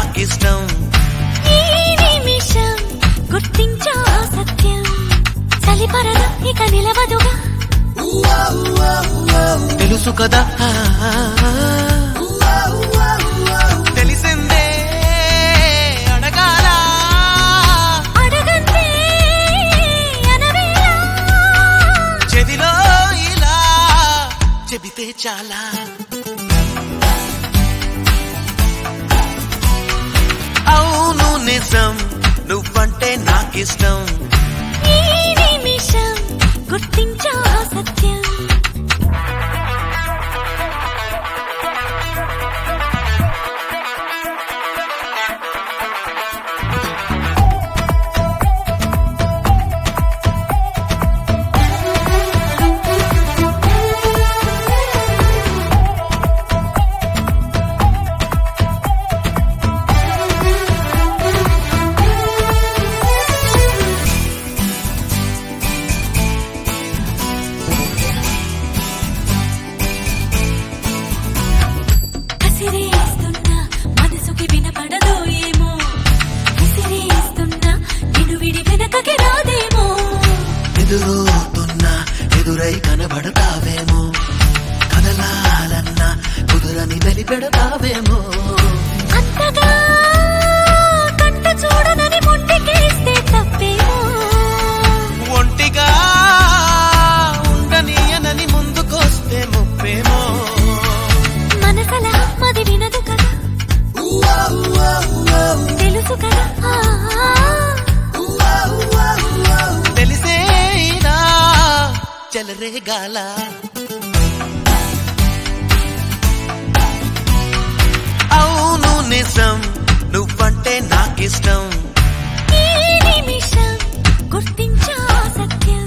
నాకిష్టం ఈ నిమిషం గుర్తించా సత్యం చలిపరద ఇక నిలవదుగా తెలుసు కదా తెలిసిందే అడగాల అడగందే అనవేలా చెదిలో ఇలా చెబితే చాలా అవును నిజం నువ్వంటే నాకిష్టం ఈ నిమిషం గుర్తించా సత్యం కసిరేస్తున్నా మనసుకి వినపడదో ఏమో విసిరేస్తున్నా నిన్ను విడి వెనకకి రాదేమో ఎదురుతున్నా ఎదురై కనబడతావేమో కదలాలన్నా కుదురని వెలిపెడతావేమో అంతగా కంట చూడనని మొండికేస్తే తప్పేమో ఒంటిగా ఉండనీయనని ముందుకొస్తే ముప్పేమో మనసల మది వినదు కదా తెలుసు కదా ఆ, తెలిసేనా చెలరేగాల అవును నిజం నువ్వంటే నాకిష్టం ఈ నిమిషం గుర్తించా సత్యం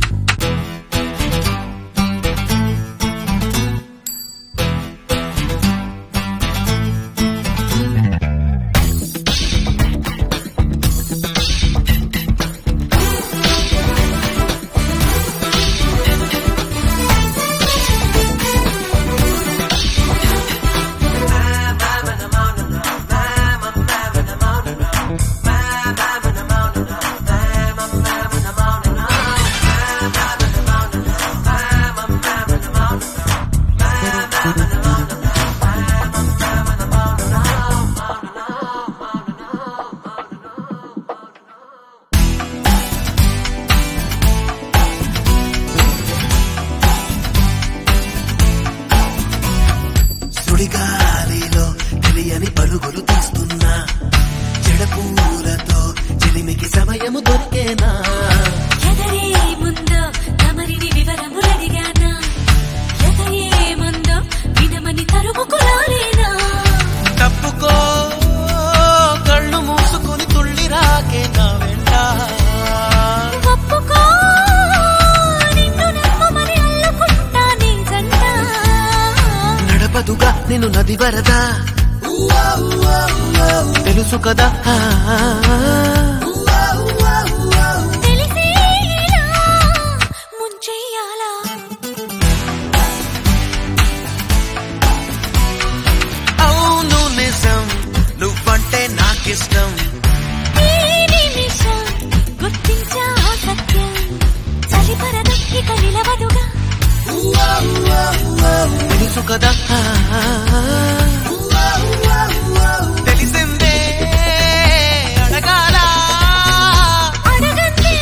సుడిగాలిలో తెలియని పరుగులు తీస్తున్నా జడపూలతో చెలిమికి సమయము దొరికేనా ఎదరే ముందో తమరిని వివరములడిగానా ఎదరే ముందో వినమని తరుముకులాలేనా తప్పుకో కళ్ళు మూసుకుని తుళ్ళి రాకే నా వెంట ఒప్పుకో నిన్ను నమ్మమని అల్లుకుంటా నీ జంట నడపదుగా నేను నది వరద తెలుసు కదా తెలిసేలా ముంచెయ్యాలా అవును నిజం నువ్వంటే నాకిష్టం ఈ నిమిషం గుర్తించా సత్యం చలిపరద ఇక నిలవదుగా తెలుసు కదా తెలిసిందే అడగాల అడగందే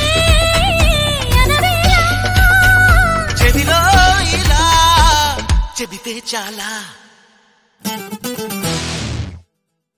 అనవేలా చెదిలో ఇలా చెబితే చాలా